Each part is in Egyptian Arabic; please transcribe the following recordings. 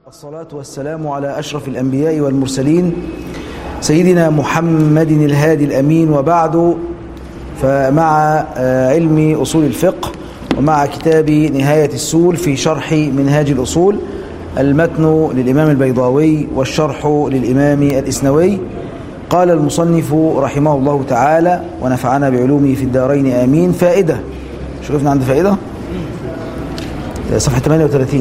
الصلاة والسلام على أشرف الأنبياء والمرسلين سيدنا محمد الهادي الأمين وبعد فمع علم أصول الفقه ومع كتاب نهاية السول في شرح منهاج الأصول المتن للإمام البيضاوي والشرح للإمام الإسنوي قال المصنف رحمه الله تعالى ونفعنا بعلومه في الدارين آمين فائدة شرفنا عند فائدة صفحة 38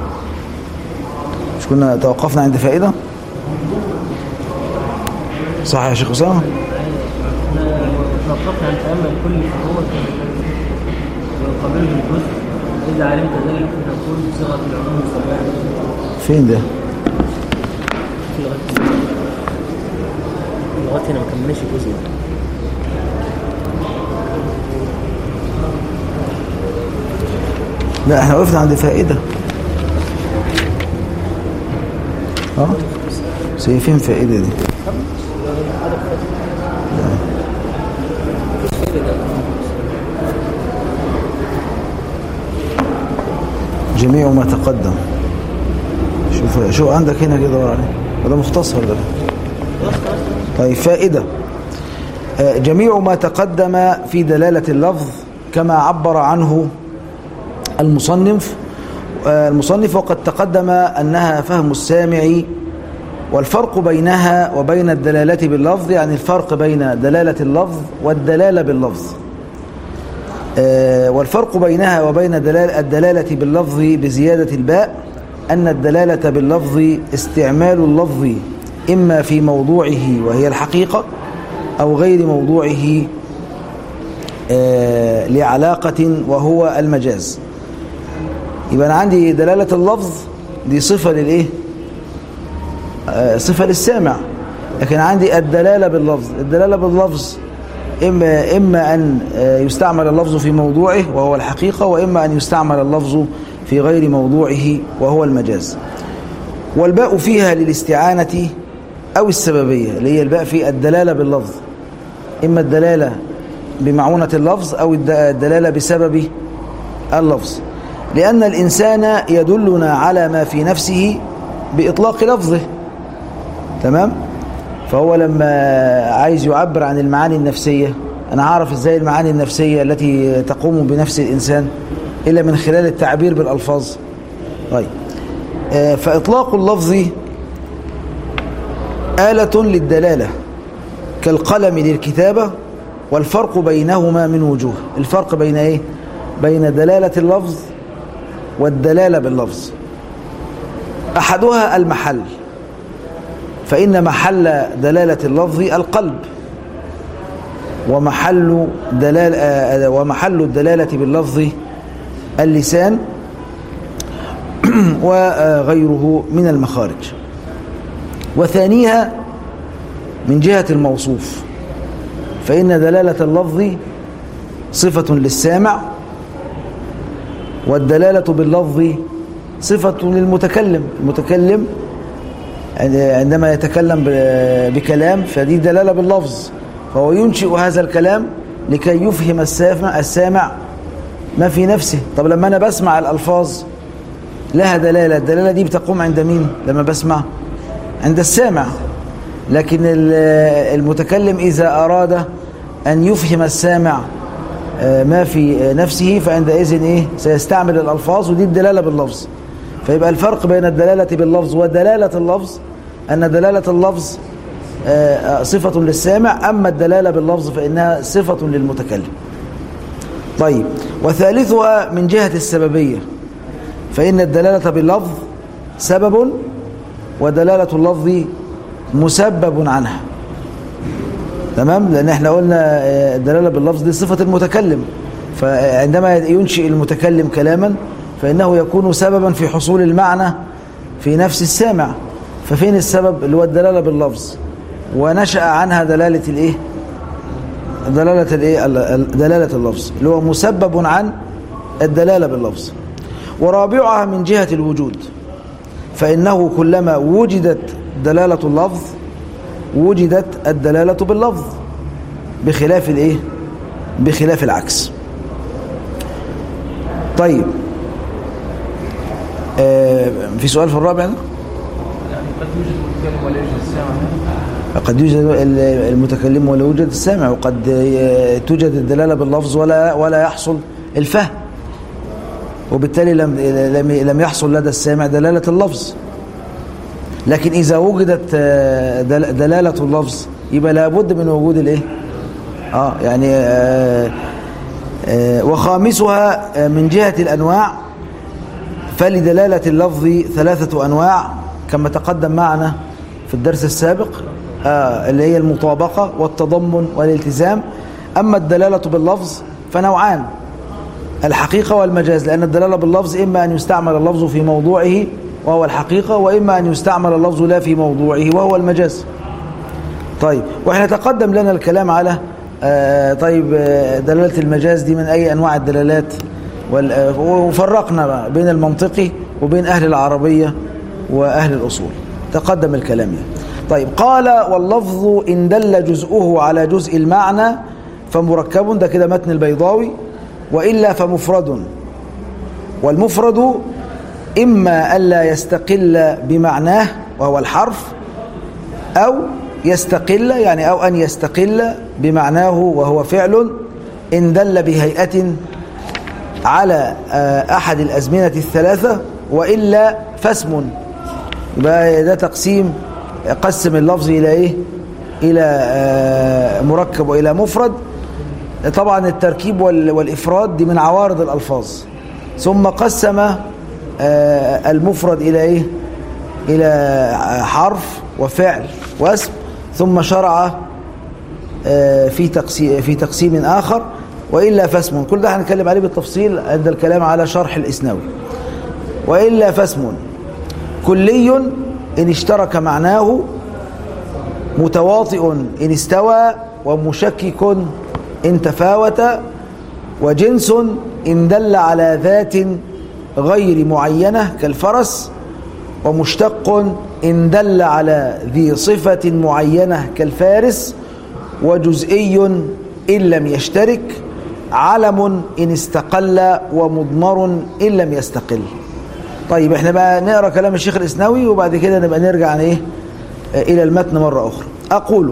مش كنا توقفنا عند فائدة صح يا شيخ أسامة توقفنا عن تأمل كل فروع وقبله الجزء إذا علمت ذلك فتكون بصيغة العموم الصباح فين ده في لغاية لغاية هنا ما كملناش الجزء ده لا احنا وقفنا عند فائدة اه بس هي فين فائدة دي جميع ما تقدم شوف شو عندك هنا كده دور عليه وده مختصر ده طيب فائدة آه، جميع ما تقدم في دلالة اللفظ كما عبر عنه المصنف آه، المصنف وقد تقدم أنها فهم السامع والفرق بينها وبين الدلالة باللفظ يعني الفرق بين دلالة اللفظ والدلالة باللفظ آه، والفرق بينها وبين دلال- الدلالة باللفظ بزيادة الباء أن الدلالة باللفظ استعمال اللفظ إما في موضوعه وهي الحقيقة أو غير موضوعه آه، لعلاقة وهو المجاز يبقى أنا عندي دلالة اللفظ دي صفة للإيه؟ آه، صفة للسامع لكن عندي الدلالة باللفظ الدلالة باللفظ إما, إما أن آه، يستعمل اللفظ في موضوعه وهو الحقيقة وإما أن يستعمل اللفظ في غير موضوعه وهو المجاز والباء فيها للاستعانة أو السببية اللي هي الباء في الدلالة باللفظ إما الدلالة بمعونة اللفظ أو الد- الدلالة بسبب اللفظ لأن الإنسان يدلنا على ما في نفسه بإطلاق لفظه تمام فهو لما عايز يعبر عن المعاني النفسية أنا عارف إزاي المعاني النفسية التي تقوم بنفس الإنسان إلا من خلال التعبير بالألفاظ طيب آه، فإطلاق اللفظ آلة للدلالة كالقلم للكتابة والفرق بينهما من وجوه الفرق بين إيه؟ بين دلالة اللفظ والدلالة باللفظ أحدها المحل فإن محل دلالة اللفظ القلب ومحل دلال آه، ومحل الدلالة باللفظ اللسان وغيره من المخارج وثانيها من جهة الموصوف فإن دلالة اللفظ صفة للسامع والدلالة باللفظ صفة للمتكلم المتكلم عندما يتكلم ب- بكلام فدي دلالة باللفظ فهو ينشئ هذا الكلام لكي يفهم السامع, السامع ما في نفسه طب لما أنا بسمع الألفاظ لها دلالة الدلالة دي بتقوم عند مين لما بسمع عند السامع لكن ال- المتكلم إذا أراد أن يفهم السامع آه، ما في نفسه فعندئذ إيه سيستعمل الألفاظ ودي الدلالة باللفظ فيبقى الفرق بين الدلالة باللفظ ودلالة اللفظ أن دلالة اللفظ آه، آه، صفة للسامع أما الدلالة باللفظ فإنها صفة للمتكلم طيب وثالثها من جهة السببية فإن الدلالة باللفظ سبب ودلالة اللفظ مسبب عنها تمام لأن احنا قلنا آه، الدلالة باللفظ دي صفة المتكلم فعندما ينشئ المتكلم كلاما فإنه يكون سببا في حصول المعنى في نفس السامع ففين السبب اللي هو الدلالة باللفظ ونشأ عنها دلالة الايه دلالة الايه ال- ال- دلالة اللفظ اللي هو مسبب عن الدلالة باللفظ ورابعها من جهة الوجود فإنه كلما وجدت دلالة اللفظ وجدت الدلالة باللفظ بخلاف الايه بخلاف العكس طيب آه، في سؤال في الرابع ده؟ يعني قد يوجد متكلم ولا يوجد سامع قد يوجد ال- المتكلم ولا يوجد السامع وقد ي- توجد الدلالة باللفظ ولا ولا يحصل الفهم وبالتالي لم لم لم يحصل لدى السامع دلالة اللفظ لكن إذا وجدت آه، دل- دلالة اللفظ يبقى لابد من وجود الايه اه يعني آه آه وخامسها آه، من جهة الأنواع فلدلالة اللفظ ثلاثة أنواع كما تقدم معنا في الدرس السابق آه اللي هي المطابقة والتضمن والالتزام أما الدلالة باللفظ فنوعان الحقيقة والمجاز لأن الدلالة باللفظ إما أن يستعمل اللفظ في موضوعه وهو الحقيقة وإما أن يستعمل اللفظ لا في موضوعه وهو المجاز طيب واحنا تقدم لنا الكلام على آه طيب آه دلالة المجاز دي من أي أنواع الدلالات وال- آه، وفرقنا بقى بين المنطقي وبين أهل العربية وأهل الأصول تقدم الكلام يعني. طيب قال واللفظ إن دل جزءه على جزء المعنى فمركب ده كده متن البيضاوي وإلا فمفرد والمفرد إما ألا يستقل بمعناه وهو الحرف أو يستقل يعني أو أن يستقل بمعناه وهو فعل إن دل بهيئة على آه، أحد الأزمنة الثلاثة وإلا فاسم يبقى ده تقسيم قسم اللفظ إلى إيه إلى آه، مركب وإلى مفرد طبعا التركيب وال- والإفراد دي من عوارض الألفاظ ثم قسم آه، المفرد إلى إيه إلى حرف وفعل واسم ثم شرع آه، في تقسيم في تقسيم آخر وإلا فاسم كل ده هنتكلم عليه بالتفصيل عند الكلام على شرح الإسناوي وإلا فاسم كلي إن اشترك معناه متواطئ إن استوى ومشكك إن تفاوت وجنس إن دل على ذات غير معينة كالفرس ومشتق إن دل على ذي صفة معينة كالفارس وجزئي إن لم يشترك علم إن استقل ومضمر إن لم يستقل طيب احنا بقى نقرأ كلام الشيخ الإسناوي وبعد كده نبقى نرجع عن ايه آه، إلى المتن مرة أخرى أقول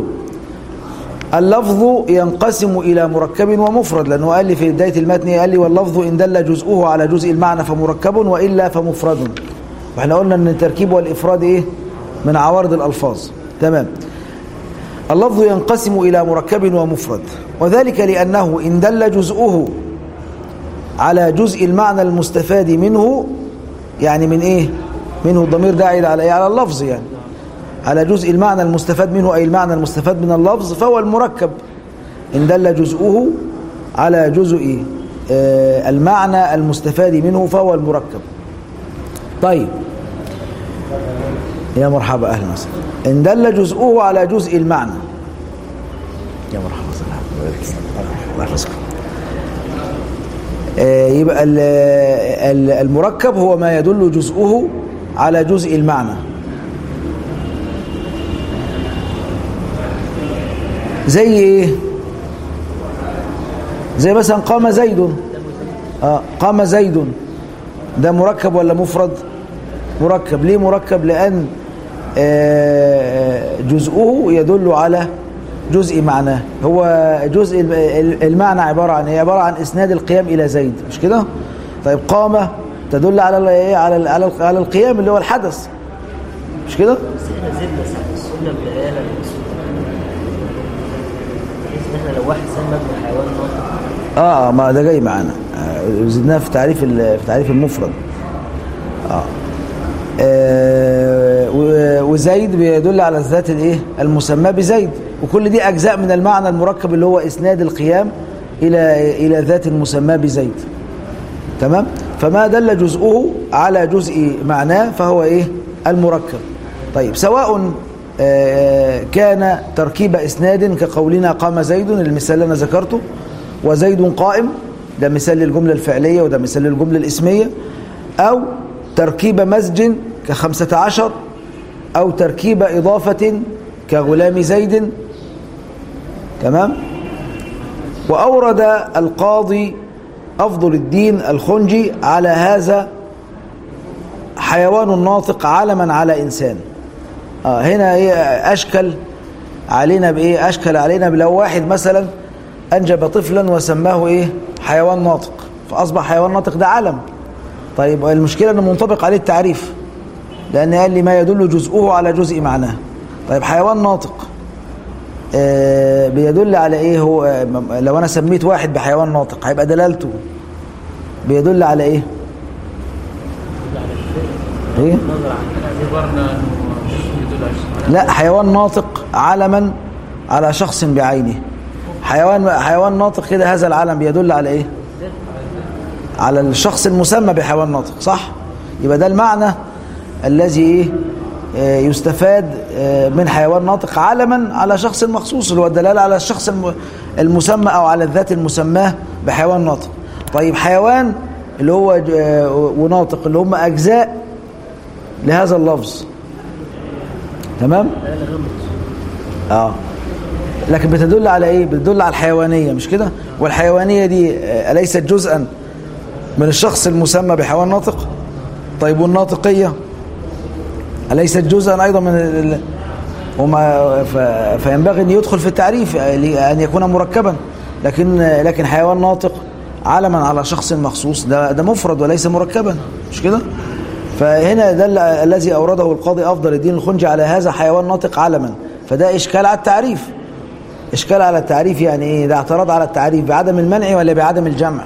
اللفظ ينقسم إلى مركب ومفرد لأنه قال لي في بداية المتن قال لي واللفظ إن دل جزءه على جزء المعنى فمركب وإلا فمفرد واحنا قلنا أن التركيب والإفراد إيه من عوارض الألفاظ تمام اللفظ ينقسم إلى مركب ومفرد وذلك لأنه إن دل جزءه على جزء المعنى المستفاد منه يعني من إيه منه الضمير داعي على إيه على اللفظ يعني على جزء المعنى المستفاد منه أي المعنى المستفاد من اللفظ فهو المركب إن دل جزءه على جزء آه، المعنى المستفاد منه فهو المركب طيب يا مرحبا أهلا وسهلا إن دل جزءه على جزء المعنى يا مرحبا وسهلا الله يحفظكم آه، يبقى ال- ال- المركب هو ما يدل جزءه على جزء المعنى زي ايه زي مثلا قام زيد اه قام زيد ده مركب ولا مفرد مركب ليه مركب لان آه، جزءه يدل على جزء معناه هو جزء الم- ال- المعنى عبارة عن ايه عبارة عن اسناد القيام الى زيد مش كده طيب قام تدل على ال- ايه على ال- على ال- على القيام اللي هو الحدث مش كده بس احنا زدنا السنة بدلالة للسنة بحيث ان احنا لو واحد سمى ابن حيوان ناطق اه ما ده جاي معانا آه، زدناه في تعريف ال- في تعريف المفرد اه, آه و- وزيد بيدل على الذات الايه المسمى بزيد وكل دي اجزاء من المعنى المركب اللي هو اسناد القيام الى الى ذات المسمى بزيد تمام فما دل جزءه على جزء معناه فهو ايه المركب طيب سواء آه، كان تركيب اسناد كقولنا قام زيد المثال اللي انا ذكرته وزيد قائم ده مثال للجمله الفعليه وده مثال للجمله الاسميه او تركيب مزج كخمسة عشر او تركيب اضافه كغلام زيد تمام وأورد القاضي أفضل الدين الخنجي على هذا حيوان ناطق علما على إنسان آه هنا هي أشكل علينا بإيه أشكل علينا لو واحد مثلا أنجب طفلا وسماه إيه حيوان ناطق فأصبح حيوان ناطق ده علم طيب المشكلة أنه منطبق عليه التعريف لأن قال لي ما يدل جزءه على جزء معناه طيب حيوان ناطق آه بيدل على إيه هو آه لو أنا سميت واحد بحيوان ناطق هيبقى دلالته بيدل على إيه إيه نظر عن اعتبرنا انه يدل على الشيء. لا حيوان ناطق علما على شخص بعينه حيوان حيوان ناطق كده هذا العلم بيدل على ايه على الشخص المسمى بحيوان ناطق صح يبقى ده المعنى الذي ايه آه، يستفاد آه، من حيوان ناطق علما على شخص مخصوص اللي هو الدلاله على الشخص الم- المسمى او على الذات المسماه بحيوان ناطق طيب حيوان اللي هو ج- آه، وناطق اللي هم اجزاء لهذا اللفظ تمام اه لكن بتدل على ايه بتدل على الحيوانيه مش كده والحيوانيه دي آه، اليست جزءا من الشخص المسمى بحيوان ناطق طيب والناطقيه اليست جزءا ايضا من ال... وما ف... فينبغي ان يدخل في التعريف آه، ان يكون مركبا لكن آه، لكن حيوان ناطق علما على شخص مخصوص ده ده مفرد وليس مركبا مش كده فهنا دل الذي اورده القاضي افضل الدين الخنجي على هذا حيوان ناطق علما فده اشكال على التعريف اشكال على التعريف يعني ايه ده اعتراض على التعريف بعدم المنع ولا بعدم الجمع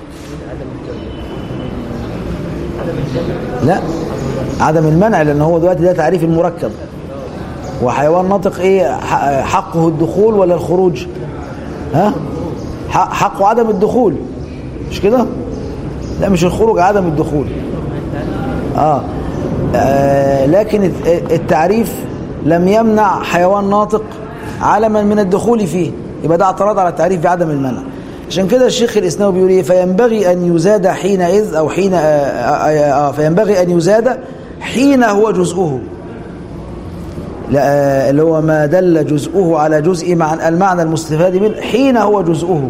لا عدم المنع لان هو دلوقتي ده تعريف المركب وحيوان ناطق ايه ح- حقه الدخول ولا الخروج ها ح- حقه عدم الدخول مش كده لا مش الخروج عدم الدخول آه. آه لكن الت- التعريف لم يمنع حيوان ناطق علما من الدخول فيه يبقى ده اعتراض على التعريف بعدم المنع عشان كده الشيخ الاسناوي بيقول ايه فينبغي ان يزاد حينئذ او حين آه آه آه فينبغي ان يزاد حين هو جزءه لا آه اللي هو ما دل جزءه على جزء مع المعنى المستفاد منه حين هو جزءه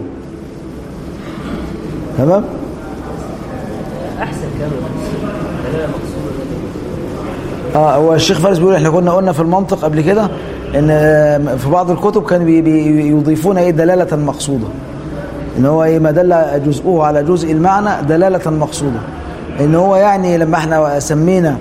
تمام احسن كلام دلاله مقصوده اه هو الشيخ فارس بيقول احنا كنا قلنا في المنطق قبل كده ان آه، في بعض الكتب كانوا بي- بي- يضيفون ايه دلاله مقصوده ان هو ايه ما دل جزءه على جزء المعنى دلاله مقصوده ان هو يعني لما احنا سمينا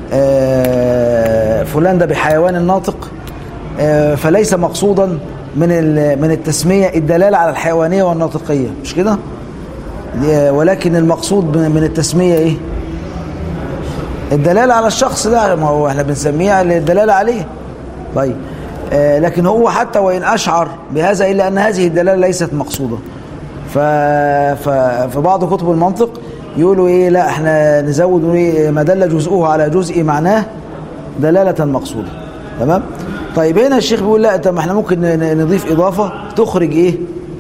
آه، فلان ده بحيوان الناطق آه، فليس مقصودا من ال- من التسميه الدلاله على الحيوانيه والناطقيه مش كده آه، ولكن المقصود من من التسميه ايه الدلالة على الشخص ده ما هو احنا بنسميها الدلالة عليه طيب آه لكن هو حتى وإن أشعر بهذا إلا أن هذه الدلالة ليست مقصودة ف... ف... في بعض كتب المنطق يقولوا إيه لا احنا نزود نقول إيه ما دل جزءه على جزء معناه دلالة مقصودة تمام طيب هنا الشيخ بيقول لا طب ما احنا ممكن ن- نضيف إضافة تخرج إيه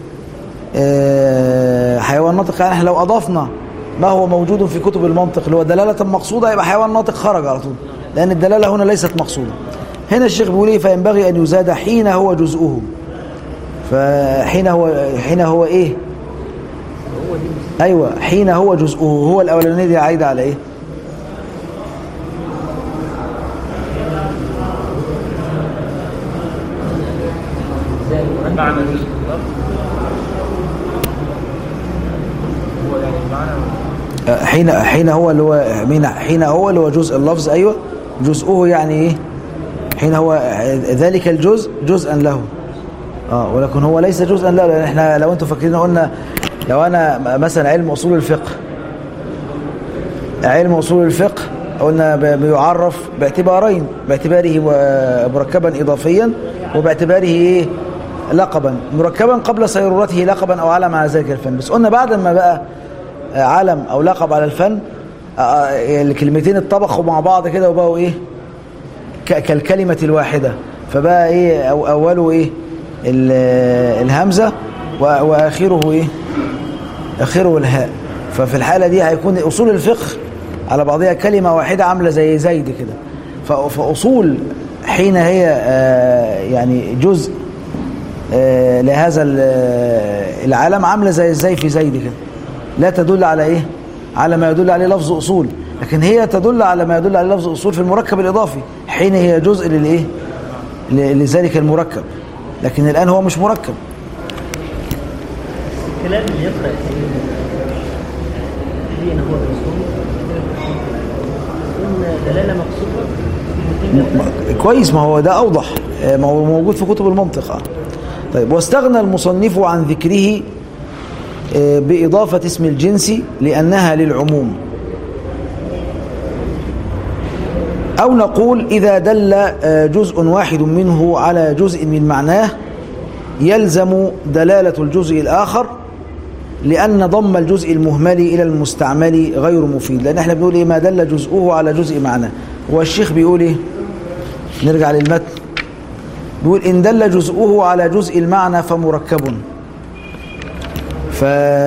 آه، حيوان ناطق يعني احنا لو اضفنا ما هو موجود في كتب المنطق اللي هو دلاله مقصوده يبقى حيوان ناطق خرج على طول لان الدلاله هنا ليست مقصوده هنا الشيخ بيقول ايه فينبغي ان يزاد حين هو جزءه فحين هو حين هو ايه ايوه حين هو جزءه هو الاولانيه دي عايده على ايه معنى جزء بالضبط هو يعني المعنى حين حين هو اللي هو مين حين هو اللي هو جزء اللفظ ايوه جزءه يعني ايه حين هو ذلك الجزء جزءا له اه ولكن هو ليس جزءا له لان احنا لو انتم فاكرين قلنا لو انا مثلا علم اصول الفقه علم اصول الفقه قلنا ب- بيعرف باعتبارين باعتباره و- مركبا اضافيا وباعتباره ايه لقبا مركبا قبل صيرورته لقبا او علم على ذلك الفن بس قلنا بعد ما بقى علم او لقب على الفن آه، آه، الكلمتين اتطبخوا مع بعض كده وبقوا ايه ك- كالكلمة الواحدة فبقى ايه أو اوله ايه ال- الهمزة و- واخره ايه اخره الهاء ففي الحالة دي هيكون اصول الفقه على بعضها كلمة واحدة عاملة زي زيد كده ف- فاصول حين هي آه، يعني جزء آه، لهذا ال- آه، العالم عامله زي ازاي في زيد كده لا تدل على ايه على ما يدل عليه لفظ اصول لكن هي تدل على ما يدل على لفظ الاصول في المركب الاضافي حين هي جزء للايه ل- لذلك المركب لكن الان هو مش مركب الكلام اللي يقرأ دين هو الرسول إن دلالة مقصودة م- كويس ما هو ده اوضح آه، ما هو موجود في كتب المنطق آه. طيب واستغنى المصنف عن ذكره آه، بإضافة اسم الجنس لأنها للعموم أو نقول إذا دل آه، جزء واحد منه على جزء من معناه يلزم دلالة الجزء الآخر لأن ضم الجزء المهمل إلى المستعمل غير مفيد لأن احنا بنقول إيه ما دل جزءه على جزء معناه والشيخ بيقول إيه نرجع للمتن بيقول إن دل جزءه على جزء المعنى فمركب ف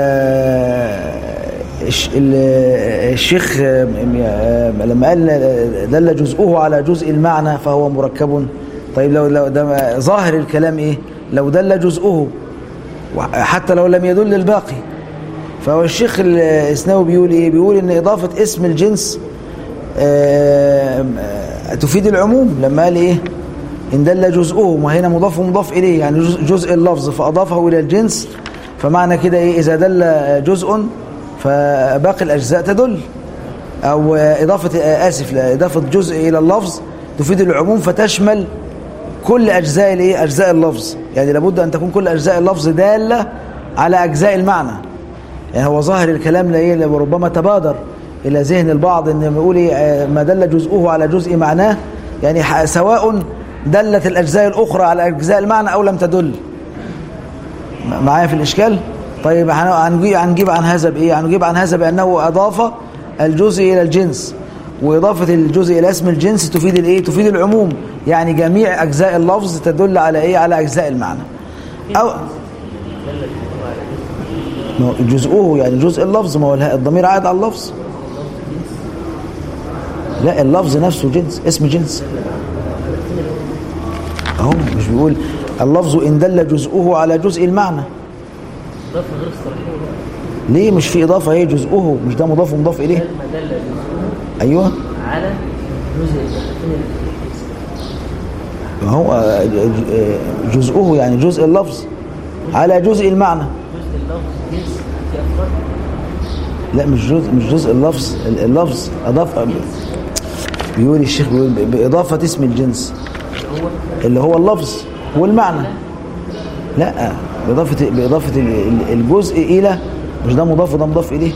الش- ال- الشيخ لما قال دل جزءه على جزء المعنى فهو مركب طيب لو لو ده ظاهر الكلام ايه لو دل جزءه حتى لو لم يدل الباقي فهو الشيخ الاسناوي بيقول ايه بيقول ان اضافه اسم الجنس آم، آه، تفيد العموم لما قال ايه ان دل جزءه ما هنا مضاف ومضاف اليه يعني جزء- جزء اللفظ فاضافه الى الجنس فمعنى كده ايه اذا دل جزء فباقي الاجزاء تدل او آه، اضافه آه، اسف لا، اضافه جزء الى اللفظ تفيد العموم فتشمل كل اجزاء الايه اجزاء اللفظ يعني لابد ان تكون كل اجزاء اللفظ داله على اجزاء المعنى يعني هو ظاهر الكلام لا ايه ربما تبادر الى ذهن البعض ان يقول إيه، آه، ما دل جزءه على جزء معناه يعني ح- سواء دلت الاجزاء الاخرى على اجزاء المعنى او لم تدل م- معايا في الاشكال طيب هن- هنجي- هنجيب عن هذا بايه هنجيب عن هذا بانه اضاف الجزء الى الجنس واضافه الجزء الى اسم الجنس تفيد الايه تفيد العموم يعني جميع اجزاء اللفظ تدل على ايه على اجزاء المعنى او ما هو جزءه يعني جزء اللفظ ما هو الها- الضمير عائد على اللفظ لا اللفظ نفسه جنس اسم جنس اهو مش بيقول اللفظ ان دل جزءه على جزء المعنى إضافة غير الصريحة ليه مش في اضافه هي جزءه مش ده مضاف ومضاف اليه ما دل جزءه ايوه على جزء الجزئين ما هو آه، آه، جزءه يعني جزء اللفظ على جزء المعنى جزء اللفظ جنس في أفراد لا مش جزء مش جزء اللفظ ال- اللفظ اضاف بيقول الشيخ بيقول ب- باضافه اسم الجنس هو اللي هو اللفظ والمعنى لا باضافه باضافه ال- ال- الجزء الى مش ده مضاف وده مضاف اليه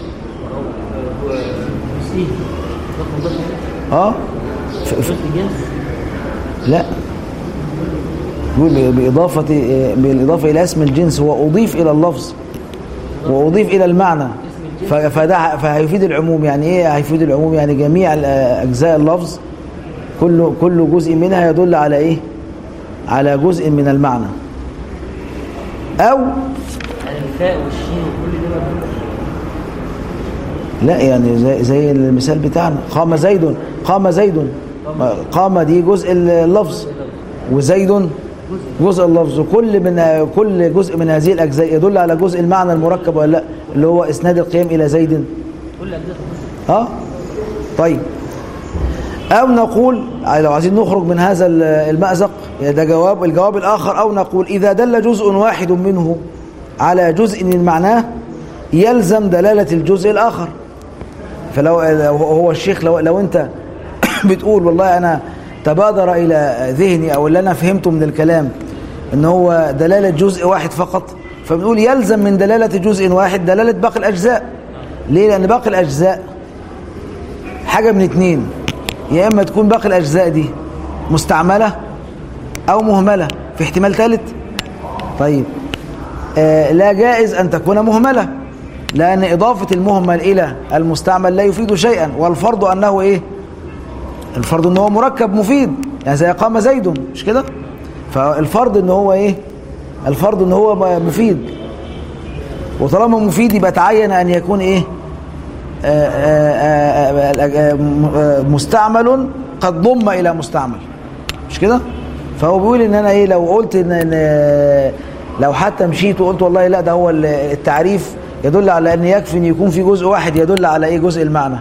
جزئين ضخم ضخم اه ف- ف- جزء جنس لا يقول ب- بإضافة بالإضافة إلى اسم الجنس وأضيف إلى اللفظ وأضيف إلى المعنى ف- فده فهيفيد العموم يعني إيه هيفيد العموم يعني جميع ال- أجزاء اللفظ كل كل جزء منها يدل على إيه على جزء من المعنى أو يعني الفاء والشين وكل ده مفهوم. لا يعني زي, زي المثال بتاعنا قام زيد قام زيد قام دي جزء اللفظ وزيد جزء اللفظ وكل من كل جزء من هذه الاجزاء يدل على جزء المعنى المركب ولا لا اللي هو اسناد القيام الى زيد كل أجزاء اه طيب او نقول لو عايزين نخرج من هذا المأزق يعني ده جواب الجواب الاخر او نقول اذا دل جزء واحد منه على جزء من معناه يلزم دلالة الجزء الاخر فلو لو هو الشيخ لو لو انت بتقول والله انا تبادر الى ذهني او اللي انا فهمته من الكلام ان هو دلاله جزء واحد فقط فبنقول يلزم من دلاله جزء واحد دلاله باقي الاجزاء ليه لان باقي الاجزاء حاجه من اتنين يا اما تكون باقي الاجزاء دي مستعمله او مهمله في احتمال ثالث طيب آه لا جائز ان تكون مهمله لان اضافه المهمل الى المستعمل لا يفيد شيئا والفرض انه ايه الفرض ان هو مركب مفيد يعني زي قام زيد مش كده فالفرض ان هو ايه الفرض ان هو مفيد وطالما مفيد يبقى تعين ان يكون ايه آآ آآ آآ مستعمل قد ضم الى مستعمل مش كده فهو بيقول ان انا ايه لو قلت ان, إن لو حتى مشيت وقلت والله لا ده هو التعريف يدل على ان يكفي ان يكون في جزء واحد يدل على ايه جزء المعنى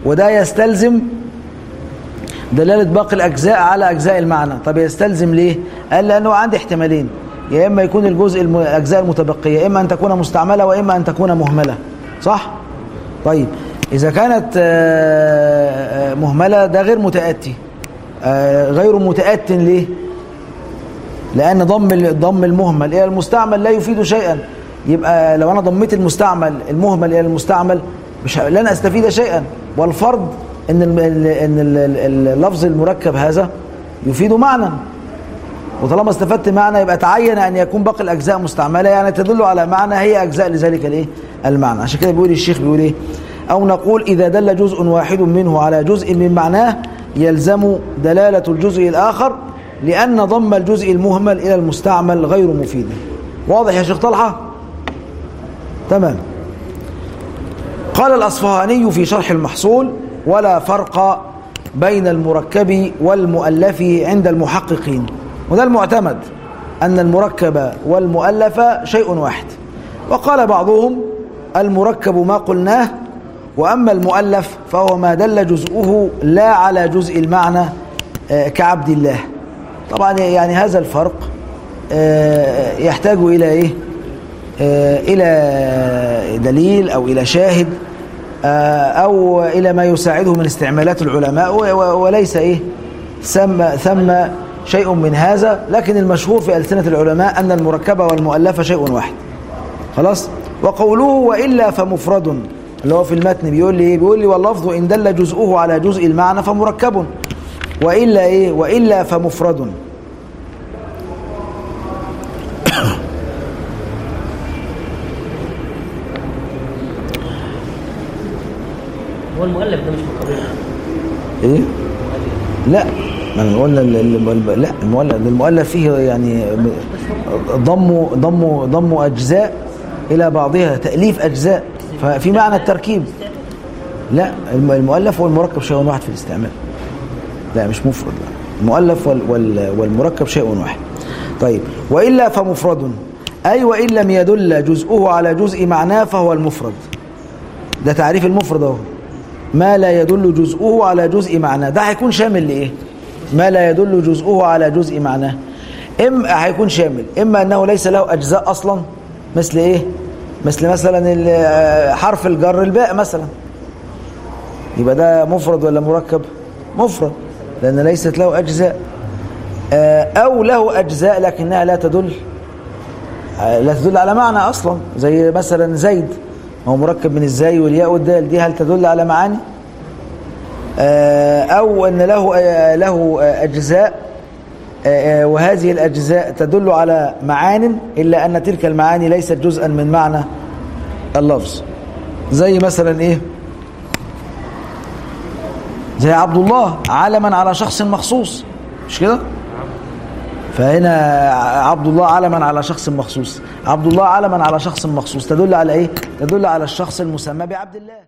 وده يستلزم دلالة باقي الأجزاء على أجزاء المعنى طب يستلزم ليه؟ قال لأنه عندي احتمالين يا إما يكون الجزء الم- الأجزاء المتبقية إما أن تكون مستعملة وإما أن تكون مهملة صح؟ طيب إذا كانت آه، آه، مهملة ده غير متأتي آه، غير متأت ليه؟ لأن ضم ال- ضم المهمل إلى المستعمل لا يفيد شيئا يبقى لو أنا ضميت المستعمل المهمل إلى المستعمل مش ه- لن أستفيد شيئا والفرض إن ال- ال- إن ال- ال- اللفظ المركب هذا يفيد معنى وطالما استفدت معنى يبقى تعين أن يكون باقي الأجزاء مستعملة يعني تدل على معنى هي أجزاء لذلك الإيه؟ المعنى عشان كده بيقول الشيخ بيقول إيه أو نقول إذا دل جزء واحد منه على جزء من معناه يلزم دلالة الجزء الآخر لأن ضم الجزء المهمل إلى المستعمل غير مفيد واضح يا شيخ طلحة تمام قال الأصفهاني في شرح المحصول ولا فرق بين المركب والمؤلف عند المحققين وده المعتمد أن المركب والمؤلف شيء واحد وقال بعضهم المركب ما قلناه وأما المؤلف فهو ما دل جزءه لا على جزء المعنى آه، كعبد الله طبعا يعني هذا الفرق آه، يحتاج إلى إيه آه، إلى دليل أو إلى شاهد آه، أو إلى ما يساعده من استعمالات العلماء و- و- وليس إيه ثم ثم شيء من هذا لكن المشهور في ألسنة العلماء أن المركبة والمؤلفة شيء واحد خلاص وقوله وإلا فمفرد اللي هو في المتن بيقول لي إيه بيقول لي واللفظ إن دل جزءه على جزء المعنى فمركب وإلا إيه وإلا فمفرد هو المؤلف ده مش مقابل ايه لا ما انا قلنا ال- ال- لا المؤلف المؤلف فيه يعني ضموا ضموا ضموا اجزاء الى بعضها تاليف اجزاء ففي معنى التركيب لا الم- المؤلف والمركب شيء واحد في الاستعمال لا مش مفرد لا المؤلف وال وال والمركب شيء واحد طيب والا فمفرد اي وان لم يدل جزءه على جزء معناه فهو المفرد ده تعريف المفرد اهو ما لا يدل جزءه على جزء معناه ده هيكون شامل لايه ما لا يدل جزءه على جزء معناه اما هيكون شامل اما انه ليس له اجزاء اصلا مثل ايه مثل مثلا ال- آه، حرف الجر الباء مثلا يبقى ده مفرد ولا مركب مفرد لان ليست له اجزاء آه، او له اجزاء لكنها لا تدل آه، لا تدل على معنى اصلا زي مثلا زيد هو مركب من الزاي والياء والدال دي هل تدل على معاني آه، او ان له آه، له آه، اجزاء آه، آه، وهذه الاجزاء تدل على معان الا ان تلك المعاني ليست جزءا من معنى اللفظ زي مثلا ايه زي عبد الله علما على شخص مخصوص مش كده فهنا عبد الله علما على شخص مخصوص عبد الله علما على شخص مخصوص تدل على ايه تدل على الشخص المسمى بعبد الله